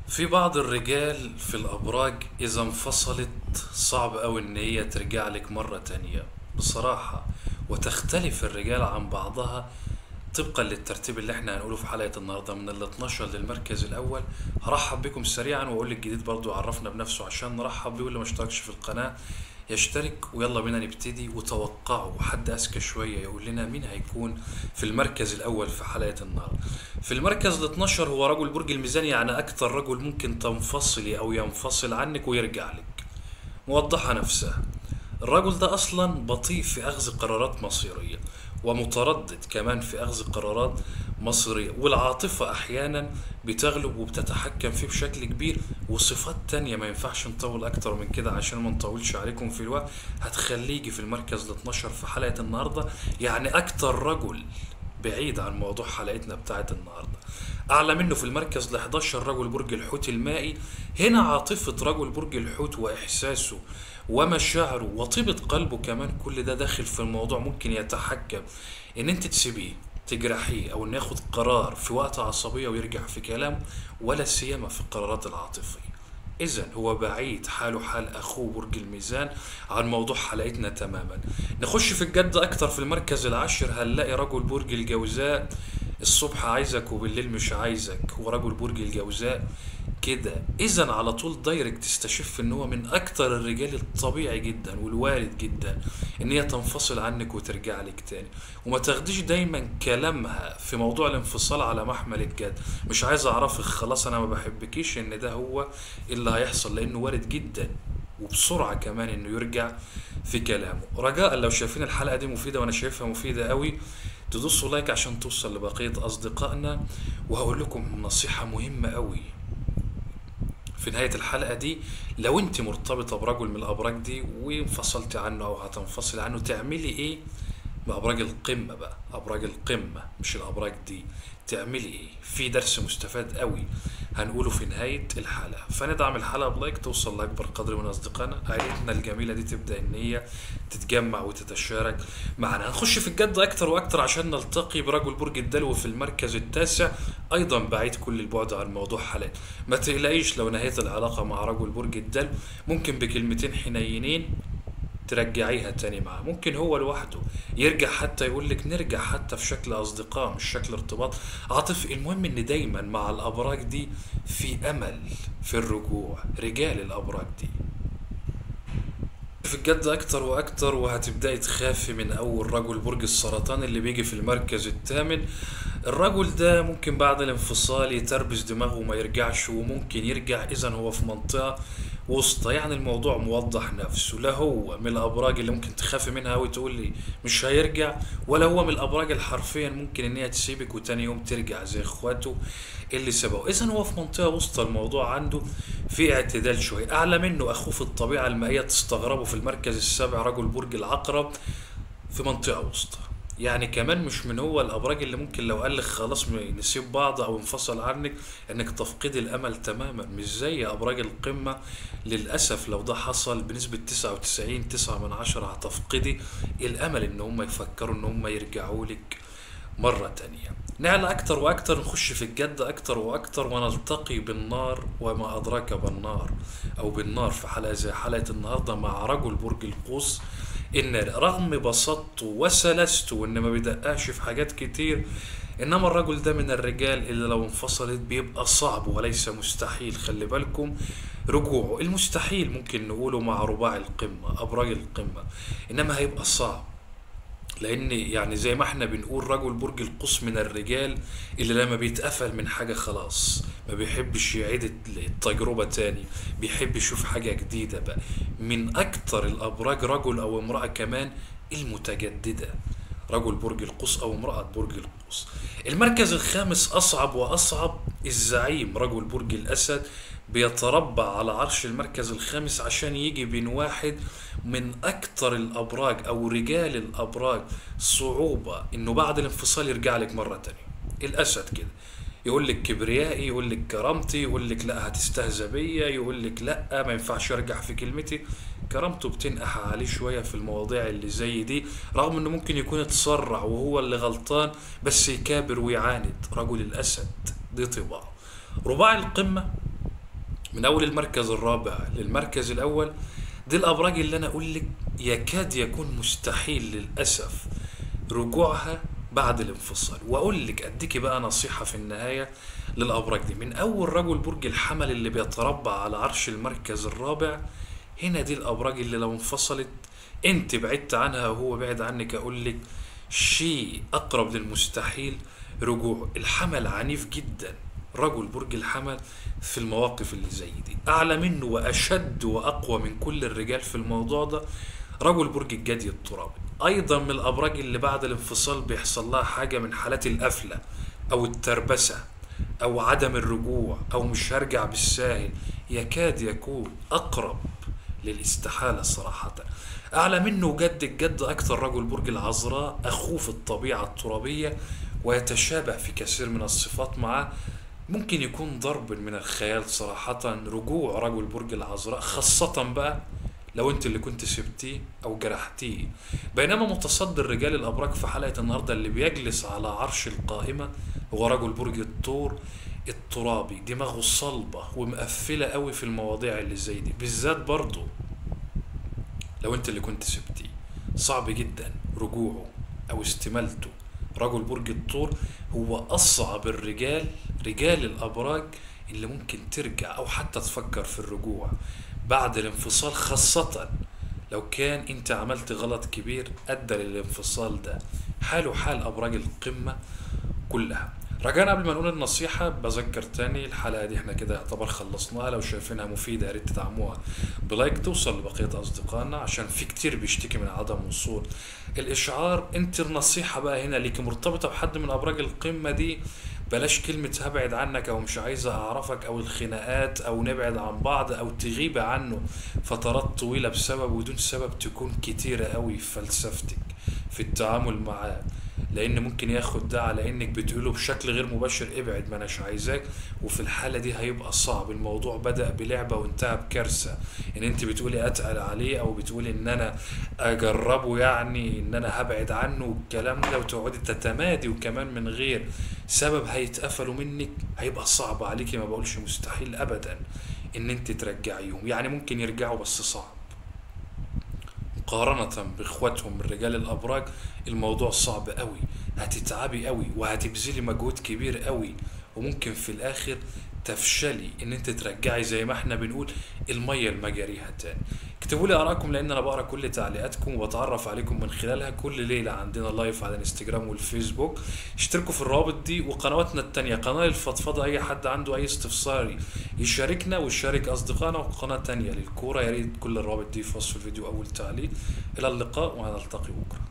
في بعض الرجال في الأبراج إذا انفصلت صعب أوي إن هي ترجع لك مرة تانية بصراحة وتختلف الرجال عن بعضها طبقا للترتيب اللي احنا هنقوله في حلقة النهاردة من ال 12 للمركز الأول هرحب بكم سريعا وأقول لك جديد برضو عرفنا بنفسه عشان نرحب بيه واللي ما اشتركش في القناة يشترك ويلا بينا نبتدي وتوقعوا حد أذكى شوية يقول لنا مين هيكون في المركز الأول في حلقة النهاردة في المركز ال 12 هو رجل برج الميزان يعني أكتر رجل ممكن تنفصلي أو ينفصل عنك ويرجع لك موضحة نفسها الرجل ده أصلا بطيء في أخذ قرارات مصيرية ومتردد كمان في أخذ قرارات مصيرية والعاطفة أحيانا بتغلب وبتتحكم فيه بشكل كبير وصفات تانية ما ينفعش نطول أكتر من كده عشان ما نطولش عليكم في الوقت هتخليه يجي في المركز ال 12 في حلقة النهاردة يعني أكتر رجل بعيد عن موضوع حلقتنا بتاعت النهارده اعلى منه في المركز ال 11 رجل برج الحوت المائي هنا عاطفه رجل برج الحوت واحساسه ومشاعره وطيبه قلبه كمان كل ده داخل في الموضوع ممكن يتحكم ان انت تسيبيه تجرحيه او انه ياخد قرار في وقت عصبيه ويرجع في كلامه ولا سيما في القرارات العاطفيه إذا هو بعيد حاله حال أخوه برج الميزان عن موضوع حلقتنا تماما نخش في الجد أكتر في المركز العاشر هنلاقي رجل برج الجوزاء الصبح عايزك وبالليل مش عايزك هو رجل برج الجوزاء كده إذا على طول دايركت تستشف إن هو من أكتر الرجال الطبيعي جدا والوارد جدا إن هي تنفصل عنك وترجع لك تاني وما تاخديش دايما كلامها في موضوع الانفصال على محمل الجد مش عايز أعرفك خلاص أنا ما بحبكيش إن ده هو اللي هيحصل لأنه وارد جدا وبسرعة كمان إنه يرجع في كلامه رجاء لو شايفين الحلقة دي مفيدة وأنا شايفها مفيدة قوي تدوسوا لايك عشان توصل لبقية أصدقائنا وهقول لكم نصيحة مهمة قوي في نهاية الحلقة دي لو انت مرتبطة برجل من الأبراج دي وانفصلت عنه أو هتنفصل عنه تعملي ايه بأبراج القمة بقى أبراج القمة مش الأبراج دي تعملي ايه في درس مستفاد قوي هنقوله في نهاية الحلقة فندعم الحلقة بلايك توصل لأكبر قدر من أصدقائنا عائلتنا الجميلة دي تبدأ إن هي تتجمع وتتشارك معنا هنخش في الجد أكتر وأكتر عشان نلتقي برجل برج الدلو في المركز التاسع أيضا بعيد كل البعد عن موضوع حلقة ما تقلقيش لو نهيت العلاقة مع رجل برج الدلو ممكن بكلمتين حنينين ترجعيها تاني معاه ممكن هو لوحده يرجع حتى يقول لك نرجع حتى في شكل اصدقاء مش شكل ارتباط عاطفي المهم ان دايما مع الابراج دي في امل في الرجوع رجال الابراج دي في الجد اكتر واكتر وهتبداي تخافي من اول رجل برج السرطان اللي بيجي في المركز الثامن الرجل ده ممكن بعد الانفصال يتربس دماغه وما يرجعش وممكن يرجع اذا هو في منطقه وسطى يعني الموضوع موضح نفسه لا هو من الابراج اللي ممكن تخافي منها وتقول لي مش هيرجع ولا هو من الابراج اللي حرفيا ممكن ان هي تسيبك وتاني يوم ترجع زي اخواته اللي سبقوا اذا هو في منطقه وسطى الموضوع عنده في اعتدال شويه اعلى منه اخوه في الطبيعه المائيه تستغربه في المركز السابع رجل برج العقرب في منطقه وسطى يعني كمان مش من هو الابراج اللي ممكن لو قال لك خلاص نسيب بعض او انفصل عنك انك تفقدي الامل تماما مش زي ابراج القمه للاسف لو ده حصل بنسبه 99 9 من عشرة هتفقدي الامل ان هم يفكروا ان هم يرجعوا لك مرة تانية نعلى أكتر وأكتر نخش في الجد أكتر وأكتر ونلتقي بالنار وما أدراك بالنار أو بالنار في حلقة زي حلقة النهاردة مع رجل برج القوس إن رغم بساطته وسلاسته وإن ما بيدققش في حاجات كتير إنما الرجل ده من الرجال اللي لو انفصلت بيبقى صعب وليس مستحيل خلي بالكم رجوعه المستحيل ممكن نقوله مع رباع القمة أبراج القمة إنما هيبقى صعب لان يعني زي ما احنا بنقول رجل برج القوس من الرجال اللي لما بيتقفل من حاجه خلاص ما بيحبش يعيد التجربه تاني بيحب يشوف حاجه جديده بقى من اكتر الابراج رجل او امراه كمان المتجدده رجل برج القوس او امراه برج القوس المركز الخامس اصعب واصعب الزعيم رجل برج الاسد بيتربع على عرش المركز الخامس عشان يجي بين واحد من اكتر الابراج او رجال الابراج صعوبة انه بعد الانفصال يرجع لك مرة تانية الاسد كده يقول لك كبريائي يقول لك كرامتي يقول لك لا هتستهزى بيا يقول لك لا ما ينفعش ارجع في كلمتي كرامته بتنقح عليه شوية في المواضيع اللي زي دي رغم انه ممكن يكون اتسرع وهو اللي غلطان بس يكابر ويعاند رجل الاسد دي طباعه رباع القمة من اول المركز الرابع للمركز الاول دي الابراج اللي انا اقول لك يكاد يكون مستحيل للاسف رجوعها بعد الانفصال واقول لك اديكي بقى نصيحه في النهايه للابراج دي من اول رجل برج الحمل اللي بيتربع على عرش المركز الرابع هنا دي الابراج اللي لو انفصلت انت بعدت عنها وهو بعد عنك اقول لك شيء اقرب للمستحيل رجوع الحمل عنيف جدا رجل برج الحمل في المواقف اللي زي دي اعلى منه واشد واقوى من كل الرجال في الموضوع ده رجل برج الجدي الترابي ايضا من الابراج اللي بعد الانفصال بيحصل لها حاجه من حالات القفله او التربسه او عدم الرجوع او مش هرجع بالساهل يكاد يكون اقرب للاستحاله صراحه اعلى منه جد الجد اكثر رجل برج العذراء اخوه في الطبيعه الترابيه ويتشابه في كثير من الصفات معه ممكن يكون ضرب من الخيال صراحة رجوع رجل برج العذراء خاصة بقى لو انت اللي كنت سبتيه او جرحتيه بينما متصدر رجال الابراج في حلقة النهاردة اللي بيجلس على عرش القائمة هو رجل برج الثور الترابي دماغه صلبة ومقفلة قوي في المواضيع اللي زي دي بالذات برضه لو انت اللي كنت سبتيه صعب جدا رجوعه او استمالته رجل برج الثور هو اصعب الرجال رجال الابراج اللي ممكن ترجع او حتى تفكر في الرجوع بعد الانفصال خاصة لو كان انت عملت غلط كبير ادى للانفصال ده حاله حال ابراج القمة كلها رجعنا قبل ما نقول النصيحة بذكر تاني الحلقة دي احنا كده يعتبر خلصناها لو شايفينها مفيدة يا ريت تدعموها بلايك توصل لبقية أصدقائنا عشان في كتير بيشتكي من عدم وصول الإشعار انت النصيحة بقى هنا ليك مرتبطة بحد من أبراج القمة دي بلاش كلمة هبعد عنك أو مش عايزة أعرفك أو الخناقات أو نبعد عن بعض أو تغيب عنه فترات طويلة بسبب ودون سبب تكون كتيرة قوي في فلسفتك في التعامل معاه لان ممكن ياخد ده على انك بتقوله بشكل غير مباشر ابعد ما اناش عايزاك وفي الحاله دي هيبقى صعب الموضوع بدا بلعبه وانتهى بكارثه ان انت بتقولي اتقل عليه او بتقولي ان انا اجربه يعني ان انا هبعد عنه والكلام ده وتقعدي تتمادي وكمان من غير سبب هيتقفلوا منك هيبقى صعب عليكي ما بقولش مستحيل ابدا ان انت ترجعيهم يعني ممكن يرجعوا بس صعب مقارنة باخواتهم من رجال الابراج الموضوع صعب قوي هتتعبي قوي وهتبذلي مجهود كبير قوي وممكن في الاخر تفشلي ان انت ترجعي زي ما احنا بنقول الميه لمجاريها تاني اكتبوا لي ارائكم لان انا بقرا كل تعليقاتكم وبتعرف عليكم من خلالها كل ليله عندنا لايف على الانستجرام والفيسبوك اشتركوا في الروابط دي وقنواتنا التانية قناه الفضفضه اي حد عنده اي استفسار يشاركنا ويشارك اصدقائنا وقناه تانية للكوره يا ريت كل الروابط دي في وصف الفيديو اول تعليق الى اللقاء وهنلتقي بكره